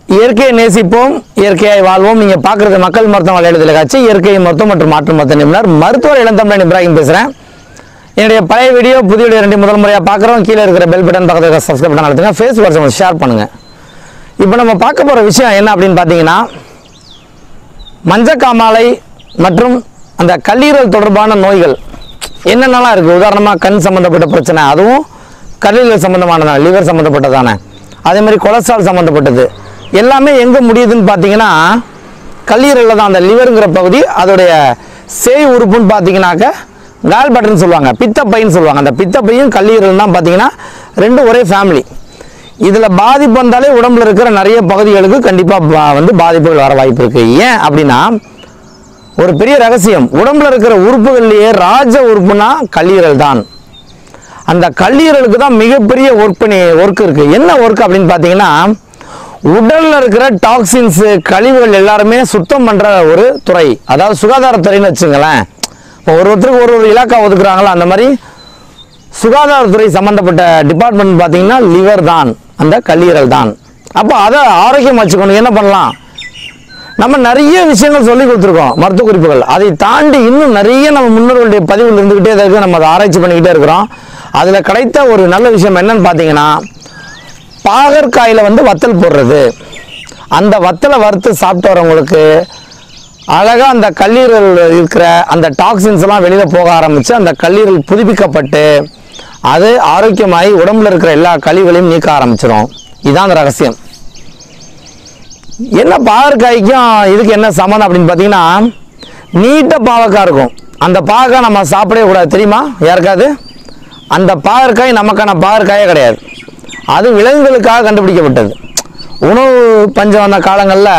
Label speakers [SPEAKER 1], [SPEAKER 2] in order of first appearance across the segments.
[SPEAKER 1] இயற்கையை நேசிப்போம் இயற்கையாய் வாழ்வோம் நீங்க பாக்குறது மக்கள் மருத்துவ வலையெழுதில் காட்சி இயற்கை மருத்துவம் மற்றும் மாற்று மருத்துவ நிபுணர் மருத்துவர் இளந்தமிழன் இப்ராஹிம் பேசுறேன் என்னுடைய பழைய வீடியோ புதிய வீடியோ ரெண்டு முதல் முறையாக பார்க்குறோம் கீழே இருக்கிற பெல் பட்டன் பக்கத்தில் சப்ஸ்கிரைப் பண்ண அழுத்துங்க ஃபேஸ்புக் வாட்ஸ்அப் ஷேர் பண்ணுங்க இப்போ நம்ம பார்க்க போகிற விஷயம் என்ன அப்படின்னு பார்த்தீங்கன்னா மஞ்சக்காமாலை மற்றும் அந்த கல்லீரல் தொடர்பான நோய்கள் என்னென்னலாம் இருக்குது உதாரணமாக கண் சம்மந்தப்பட்ட பிரச்சனை அதுவும் கல்லீரல் சம்மந்தமானதான லிவர் சம்மந்தப்பட்டதானே அதே மாதிரி கொலஸ்ட்ரால் சம்மந்தப்பட்டது எல்லாமே எங்கே முடியுதுன்னு பார்த்தீங்கன்னா கல்லீரலில் தான் அந்த லிவருங்கிற பகுதி அதோடைய சேய் உறுப்புன்னு பார்த்தீங்கன்னாக்க கால் பட்டன் சொல்லுவாங்க பித்தப்பைன்னு சொல்லுவாங்க அந்த பித்தப்பையும் கல்லீரல் தான் பார்த்தீங்கன்னா ரெண்டும் ஒரே ஃபேமிலி இதில் பாதிப்பு வந்தாலே உடம்புல இருக்கிற நிறைய பகுதிகளுக்கு கண்டிப்பாக வந்து பாதிப்புகள் வர வாய்ப்பு இருக்குது ஏன் அப்படின்னா ஒரு பெரிய ரகசியம் உடம்புல இருக்கிற உறுப்புகள்லேயே ராஜ உறுப்புனா கல்லீரல் தான் அந்த கல்லீரலுக்கு தான் மிகப்பெரிய ஒர்க் பண்ணி ஒர்க் இருக்கு என்ன ஒர்க் அப்படின்னு பார்த்தீங்கன்னா உடல்ல இருக்கிற டாக்ஸின்ஸ் கழிவுகள் எல்லாருமே சுத்தம் பண்ற ஒரு துறை அதாவது சுகாதாரத்துறைன்னு வச்சுங்களேன் இப்போ ஒரு ஒருத்தருக்கு ஒரு ஒரு இலாக்கா ஒதுக்குறாங்களோ அந்த மாதிரி சுகாதாரத்துறை சம்பந்தப்பட்ட டிபார்ட்மெண்ட் பார்த்தீங்கன்னா லிவர் தான் அந்த கல்லீரல் தான் அப்போ அதை ஆரோக்கியம் வச்சுக்கணும் என்ன பண்ணலாம் நம்ம நிறைய விஷயங்கள் சொல்லி கொடுத்துருக்கோம் மருத்துவ குறிப்புகள் அதை தாண்டி இன்னும் நிறைய நம்ம முன்னோர்களுடைய பதிவுகள் இருந்துக்கிட்டே தான் இருக்கு நம்ம அதை ஆராய்ச்சி பண்ணிக்கிட்டே இருக்கிறோம் அதில் கிடைத்த ஒரு நல்ல விஷயம் என்னன்னு பார்த்தீங்கன்னா பாகற்காயில் வந்து வத்தல் போடுறது அந்த வத்தலை வறுத்து சாப்பிட்டு வரவங்களுக்கு அழகாக அந்த கல்லீரல் இருக்கிற அந்த டாக்ஸின்ஸ் எல்லாம் வெளியில் போக ஆரம்பித்து அந்த கல்லீரல் புதுப்பிக்கப்பட்டு அது ஆரோக்கியமாகி உடம்புல இருக்கிற எல்லா கழிவுகளையும் நீக்க ஆரம்பிச்சிடும் இதுதான் அந்த ரகசியம் என்ன பாகற்காய்க்கும் இதுக்கு என்ன சம்மந்தம் அப்படின்னு பார்த்தீங்கன்னா நீட்ட பாவக்காய் இருக்கும் அந்த பாவக்காய் நம்ம சாப்பிடவே கூடாது தெரியுமா யாருக்காவது அந்த பாகற்காய் நமக்கான பாகற்காயே கிடையாது அது விலங்குகளுக்காக கண்டுபிடிக்கப்பட்டது உணவு பஞ்சம் வந்த காலங்களில்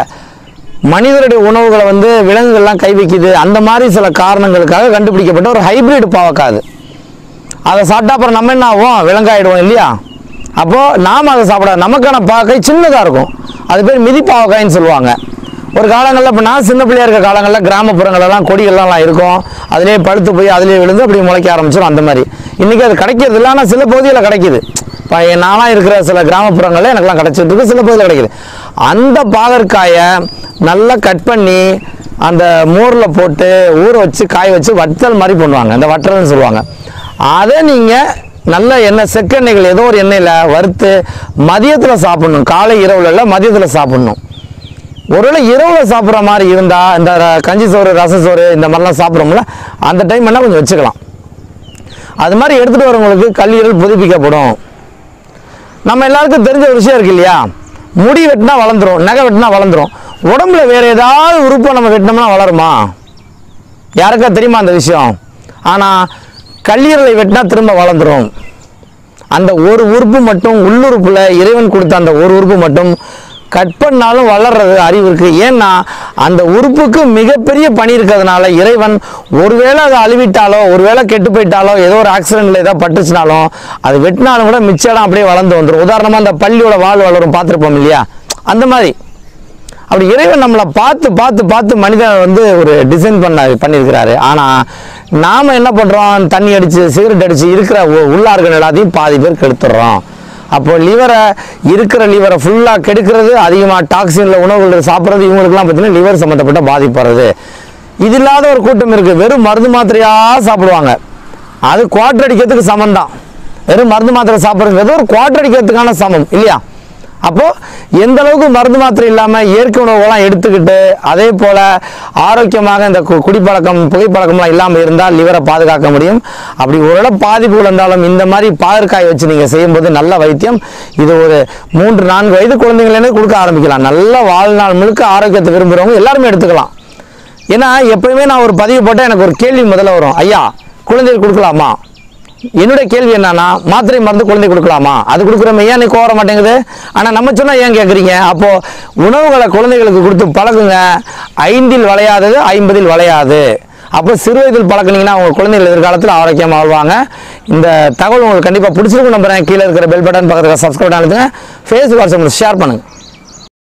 [SPEAKER 1] மனிதருடைய உணவுகளை வந்து விலங்குகள்லாம் கை வைக்குது அந்த மாதிரி சில காரணங்களுக்காக கண்டுபிடிக்கப்பட்ட ஒரு ஹைபிரிட் பாவக்காய் அது அதை சாப்பிட்டா அப்புறம் நம்ம என்ன ஆகும் விலங்காயிடுவோம் இல்லையா அப்போது நாம் அதை சாப்பிடாது நமக்கான பாவக்காய் சின்னதாக இருக்கும் அது பேர் மிதி பாவக்காய்ன்னு சொல்லுவாங்க ஒரு காலங்களில் இப்போ நான் சின்ன பிள்ளையா இருக்க காலங்களில் கிராமப்புறங்களெல்லாம் கொடிகள்லாம் இருக்கும் அதிலே பழுத்து போய் அதிலே விழுந்து அப்படி முளைக்க ஆரம்பிச்சிடும் அந்த மாதிரி இன்றைக்கி அது கிடைக்கிறது இல்லை ஆனால் சில பகுதியில் கிடைக்குது இப்போ நான்லாம் இருக்கிற சில கிராமப்புறங்களில் எனக்குலாம் கிடைச்சிட்டு இருக்கு சில பகுதியில் கிடைக்குது அந்த பாகற்காயை நல்லா கட் பண்ணி அந்த மோரில் போட்டு ஊற வச்சு காய வச்சு வற்றல் மாதிரி பண்ணுவாங்க அந்த வற்றல்னு சொல்லுவாங்க அதை நீங்கள் நல்ல எண்ணெய் செக்கெண்ணெய்கள் ஏதோ ஒரு எண்ணெயில் வறுத்து மதியத்தில் சாப்பிடணும் காலை இரவுல இல்லை மதியத்தில் சாப்பிடணும் ஒருவேளை இரவில் சாப்பிட்ற மாதிரி இருந்தால் இந்த ர- கஞ்சி சோறு ரச சோறு இந்த மாதிரிலாம் சாப்பிட்றோம்ல அந்த டைம் வேணால் கொஞ்சம் வச்சுக்கலாம் அது மாதிரி எடுத்துகிட்டு வரவங்களுக்கு கல்லீரல் புதுப்பிக்கப்படும் நம்ம எல்லாருக்கும் தெரிஞ்ச ஒரு விஷயம் இருக்கு இல்லையா முடி வெட்டினா வளர்ந்துரும் நகை வெட்டினா வளர்ந்துரும் உடம்புல வேற ஏதாவது உறுப்பை நம்ம வெட்டினோம்னா வளருமா யாருக்கா தெரியுமா அந்த விஷயம் ஆனால் கல்லீரலை வெட்டினா திரும்ப வளர்ந்துரும் அந்த ஒரு உறுப்பு மட்டும் உள்ளுறுப்புல இறைவன் கொடுத்த அந்த ஒரு உறுப்பு மட்டும் கட் பண்ணாலும் வளர்றது அறிவு இருக்கு ஏன்னா அந்த உறுப்புக்கு மிகப்பெரிய பணி இருக்கிறதுனால இறைவன் ஒருவேளை அதை அழிவிட்டாலோ ஒருவேளை கெட்டு போயிட்டாலோ ஏதோ ஒரு ஆக்சிடென்ட்ல ஏதோ பட்டுச்சுனாலும் அது வெட்டினாலும் கூட மிச்சம் இடம் அப்படியே வளர்ந்து வந்துடும் உதாரணமா அந்த பள்ளியோட வால் வளரும் பார்த்துருப்போம் இல்லையா அந்த மாதிரி அப்படி இறைவன் நம்மளை பார்த்து பார்த்து பார்த்து மனிதன் வந்து ஒரு டிசைன் பண்ண பண்ணியிருக்கிறாரு ஆனால் நாம் என்ன பண்ணுறோம் தண்ணி அடித்து சிகரெட் அடித்து இருக்கிற உ- உள்ளார்கள் எல்லாத்தையும் பாதி பேர் கெடுத்துடுறோம் அப்போ லிவரை இருக்கிற லிவரை ஃபுல்லாக கெடுக்கிறது அதிகமாக டாக்ஸினில் உணவுகள் சாப்பிட்றது இவங்களுக்குலாம் பார்த்தீங்கன்னா லிவர் சம்மந்தப்பட்ட பாதிப்பு வருது இது இல்லாத ஒரு கூட்டம் இருக்குது வெறும் மருந்து மாத்திரையாக சாப்பிடுவாங்க அது குவாட்டர் அடிக்கிறதுக்கு சமம் தான் வெறும் மருந்து மாத்திரை சாப்பிட்றதுங்கிறது ஒரு குவாட்டர் அடிக்கிறதுக்கான சமம் இல்லையா அப்போ எந்த அளவுக்கு மருந்து மாத்திரை இல்லாம இயற்கை உணவுகள்லாம் எடுத்துக்கிட்டு அதே போல ஆரோக்கியமாக இந்த கு- குடிப்பழக்கம் புகைப்பழக்கம்லாம் இல்லாமல் இருந்தால் லிவரை பாதுகாக்க முடியும் அப்படி ஒருவேளை பாதிப்புகள் இருந்தாலும் இந்த மாதிரி பாகற்காய் வச்சு நீங்க செய்யும்போது நல்ல வைத்தியம் இது ஒரு மூன்று நான்கு வயது குழந்தைங்களே கொடுக்க ஆரம்பிக்கலாம் நல்ல வாழ்நாள் முழுக்க ஆரோக்கியத்தை விரும்புறவங்க எல்லாருமே எடுத்துக்கலாம் ஏன்னா எப்பயுமே நான் ஒரு பதிவு போட்டால் எனக்கு ஒரு கேள்வி முதல்ல வரும் ஐயா குழந்தைகள் கொடுக்கலாமா என்னுடைய கேள்வி என்னன்னா மாத்திரை மருந்து குழந்தை கொடுக்கலாமா அது கொடுக்குறோம் ஏன் நீ கோர மாட்டேங்குது ஆனால் நம்ம சொன்னா ஏன் கேட்குறீங்க அப்போ உணவுகளை குழந்தைகளுக்கு கொடுத்து பழகுங்க ஐந்தில் வளையாதது ஐம்பதில் வளையாது அப்போ சிறு வயதில் பழக்குனீங்கன்னா உங்க குழந்தைகள் எதிர்காலத்தில் ஆரோக்கியமாக வாழ்வாங்க இந்த தகவல் உங்களுக்கு கண்டிப்பாக பிடிச்சிருக்கும் நம்புறேன் கீழே இருக்கிற பெல் பட்டன் பக்கத்தில் சப்ஸ்கிரைப் பண்ணுங்க ஃபேஸ்புக் வாட்ஸ்அப் ஷேர் பண்ணுங்க